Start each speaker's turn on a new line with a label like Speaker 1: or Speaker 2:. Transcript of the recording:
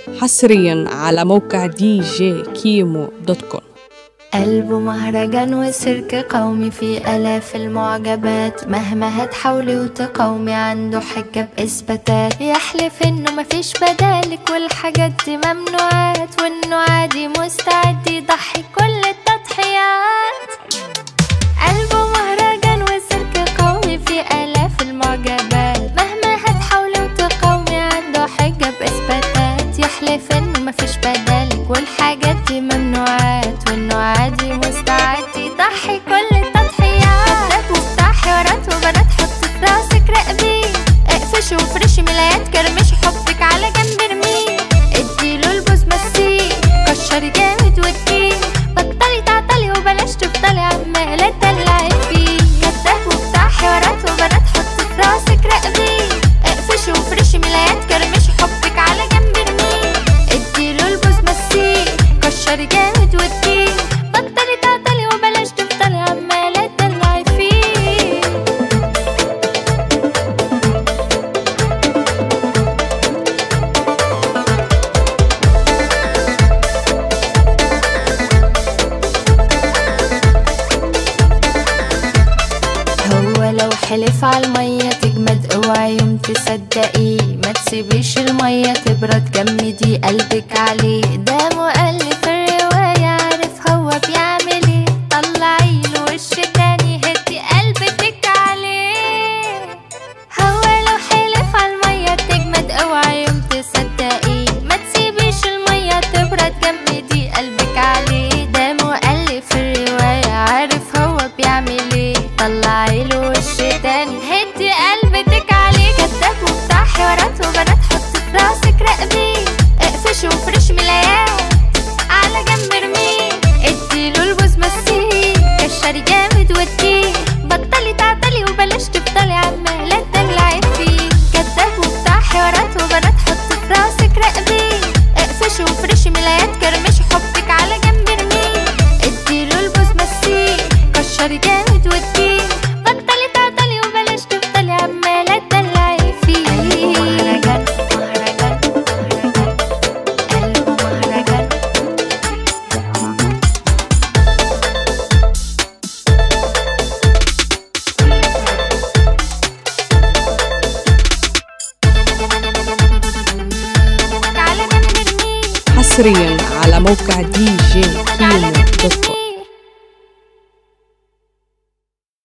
Speaker 1: حصريا على موقع دي جي كيمو دوت كوم
Speaker 2: قلبه مهرجان وسيرك قومي في آلاف المعجبات مهما هتحاولي وتقاومي عنده حجة بإثباتات يحلف إنه مفيش بدالك والحاجات دي ممنوعات وإنه عادي مستعد يضحي كل التضحيات قلبه مهرجان وسيرك قومي في آلاف المعجبات مهما هتحاولي وتقاومي عنده حجة بإثباتات يحلف إنه مفيش بدالك والحاجات دي ممنوعات وإنه عادي مستعد يضحي كل التضحيات كداب وبتاع حوارات وبنات حطي في راسك راقبيه اقفشي وفرشي ملايات كرمشي حبك على جنب ارميه اديله البوز مسيه كشري جامد واديه بطلي تعطلي وبلاش تفضلي عمالة تدلعي فيه كداب وبتاع حوارات وبنات حطي في راسك راقبيه اقفشي وفرشي ملايات كرمشي حبك على جنب ارميه اديله البوز مسيه كشري جامد واديه بطلي تعطلي وبلاش تفضلي عمالة تدلعي فيه هو لو حلف على المية تجمد اوعي يوم تصدقيه ما تسيبيش المية تبرد جمدي قلبك عليه ده مؤلف الرواية عارف هو بيعمل ايه طلعي له وش تاني هدي قلبك عليه هو لو حلف على المية تجمد اوعي يوم تصدقيه ما تسيبيش المية تبرد جمدي قلبك عليه ده مؤلف الرواية عارف هو بيعمل ايه طلعي له وش تاني هدي قلبك عليه كداب وبتاع حوارات وبنات حطي في راسك راقبيه اقفشي وفرشي ملايات على جنب ارميه اديله البوز مسيه كشري جامد وديه بطلي تعطلي وبلاش تفضلي عمالة تدلعي فيه كداب وبتاع حوارات وبنات حطي في راسك راقبيه اقفشي وفرشي ملايات كرمشي حبك على جنب ارميه اديله البوز مسيه كشري جامد وديه بطلي تعطلي وبلاش تفضلي عمالة تدلعي فيه مهرجان مهرجان مهرجان قلبه مهرجان على جنب ارميه
Speaker 1: حصريا على موقع دي جي كيمو دوت كوم